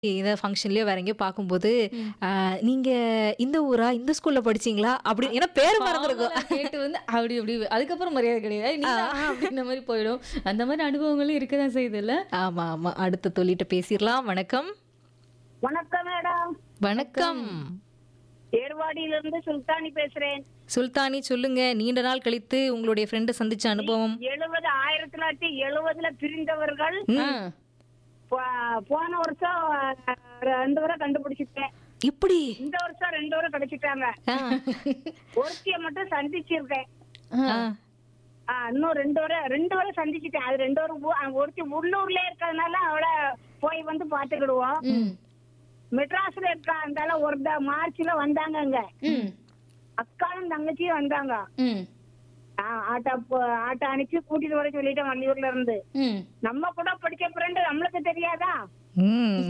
ஏதா ஃபங்ஷன்லயோ வேற எங்கேயோ பார்க்கும்போது, "அ நீங்க இந்த ஊரா? இந்த ஸ்கூல்ல படிச்சீங்களா?" அப்படி ஏன்னா பேரு மறந்துருக்கும். ஃபார்மலா கேட்டு வந்து அப்படி இப்படி அதுக்கப்புறம் மரியாதை கிடையாது. "நீ தான்" அப்படின்ற மாரி போயிடும். அந்த மாரி அனுபவங்களும் இருக்க தான் செய்யுதுல்ல? ஆமா, ஆமா. அடுத்த தோழிட்ட பேசிறலாம். வணக்கம். வணக்கம் மேடம் வணக்கம். ஏர்வாடியிலிருந்து சுல்தானி பேசுறேன் சுல்தானி சொல்லுங்க. நீண்ட நாள் கழித்து உங்களுடைய ஃப்ரெண்ட சந்திச்ச அனுபவம். எழுபது ஆயிரத்தி தொள்ளாயிரத்தி எழுபதுல பிரிந்தவர்கள் ஆ. போ- போன வருஷம் அஹ், ரெண்டு வரை கண்டுபிடிச்சிட்டேன் எப்படி? இந்த வருஷம் ரெண்டு வரை கிடைச்சிட்டாங்க ஆ. ஒருத்திய மட்டும் சந்திச்சிருக்கேன் ஆ. ஆ, இன்னும் ரெண்டு வரை ரெண்டு வரை சந்திச்சிட்டேன் அது ரெண்டு வரை ஊ- அஹ், ஒருத்தி உள்ளூர்ல இருக்கிறதுனால அவளை போய் வந்து பாத்துக்கிடுவோம் ம். மெட்ராஸ்ல இருக்கா இருந்தால ஒரு த- மார்ச்ல வந்தாங்க அங்க ம். அக்காவும் தங்கச்சியும் வந்தாங்க ம். ஆ, ஆட்டோ போ- ஆட்டோ அனுப்பி கூட்டிட்டு வர சொல்லிட்டேன் வள்ளியூர்ல இருந்து ம். நம்ம கூட படிச்ச ஃப்ரெண்டு நம்மளுக்கு தெரியாதா ம்.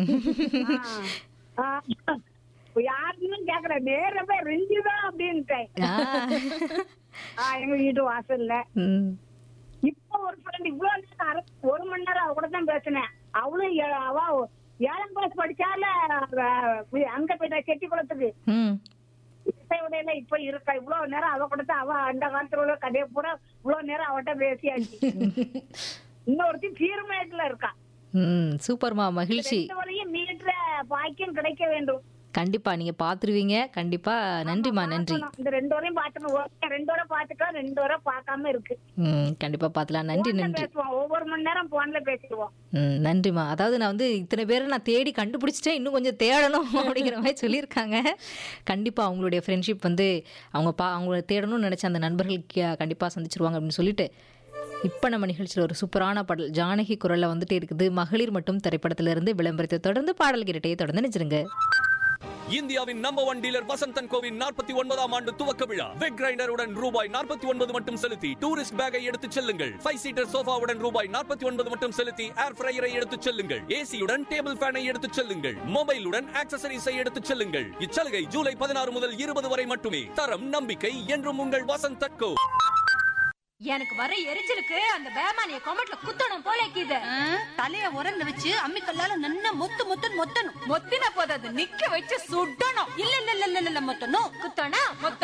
ஆ, ஆ, யாருன்னு கேக்குற நேர போய் ரெஞ்சுதான் அப்படின்ட்டேன் ஆ. ஆ, எங்க வீட்டு வாசல்ல ம். இப்ப ஒரு ஃப்ரெண்ட் இவ்வளவு நேரம் அரை- ஒரு மணி நேரம் அவ கூட தான் பேசினேன் அவளும் ஏ- அவ ஏழாம் கிளாஸ் படிச்சால அவ அங்க போயிட்டா செட்டி குளத்துக்கு ம். இசை உடையில இப்ப இருக்கா இவ்வளவு நேரம் அவ கூட தான் அவ அந்த காலத்துல உள்ள கதையை பூரா இவ்வளவு நேரம் அவட்ட பேசியாச்சு இன்னொருத்தி பீர்மேட்ல இருக்கா ம். சூப்பர்மா மகிழ்ச்சி. ரெண்டு வரையும் மீட்ற பாக்கியம் கிடைக்க வேண்டும் கண்டிப்பா நீங்க பாத்துருவீங்க. கண்டிப்பா நன்றிமா நன்றி. பார்க்கணும். இந்த ரெண்டு வரையும் பாத்துக்கணும் ரெண்டு வரை பாத்துக்கலாம் ரெண்டு வரை பார்க்காம இருக்கு ம். கண்டிப்பா பாத்துலாம். நன்றி போன்ல நன்றி. பேசுவோம் ஒவ்வொரு மணி நேரம் போன்ல பேசிடுவோம் ம். நன்றிம்மா. அதாவது நான் வந்து இத்தனை பேரை நான் தேடி கண்டுபிடிச்சிட்டேன். இன்னும் கொஞ்சம் தேடணும் அப்படிங்கிற மாதிரி சொல்லியிருக்காங்க. கண்டிப்பா அவங்களுடைய ஃப்ரெண்ட்ஷிப் வந்து அவங்க பா அவங்கள தேடணும்னு நினைச்ச அந்த நண்பர்களுக்கு கண்டிப்பா சந்திச்சிருவாங்க அப்படின்னு சொல்லிட்டு இப்போ நம்ம நிகழ்ச்சியில் ஒரு சூப்பரான பாடல் ஜானகி குரல்ல வந்துட்டே இருக்குது மகளிர் மட்டும் திரைப்படத்திலிருந்து விளம்பரத்தை தொடர்ந்து பாடல் கிரட்டையை தொடர்ந்து நினைச்சிருங்க இந்தியாவின் நம்பர் ஒன் டீலர் வசந்தன் கோவின் நாற்பத்தி ஒன்பதாம் ஆண்டு துவக்க விழா வெக் கிரைண்டருடன் ரூபாய் நாற்பத்தி ஒன்பது மட்டும் செலுத்தி டூரிஸ்ட் பேக்கை எடுத்துச் செல்லுங்கள் ஃபைவ் சீட்டர் சோஃபாவுடன் ரூபாய் நாற்பத்தி ஒன்பது மட்டும் செலுத்தி ஏர் ஃப்ரையரை எடுத்துச் செல்லுங்கள் ஏசியுடன் டேபிள் ஃபேனை எடுத்துச் செல்லுங்கள் மொபைலுடன் ஆக்சசரிஸை எடுத்துச் செல்லுங்கள் இச்சலுகை ஜூலை பதினாறு முதல் இருபது வரை மட்டுமே தரம் நம்பிக்கை என்றும் உங்கள் வசந்தன் கோ எனக்கு வர எரிச்சலுக்கு அந்த பேமானிய கொமட்ல குத்தணும் போல இருக்குது தலைய உரல்ல வச்சு அம்மி கல்லால நன்னா மொத்து மொத்துன்னு மொத்தணும் மொத்தின போதாது நிக்க வச்சு சுடணும் இல்ல இல்ல இல்ல இல்ல இல்ல மொத்தணும் குத்தனா மொத்த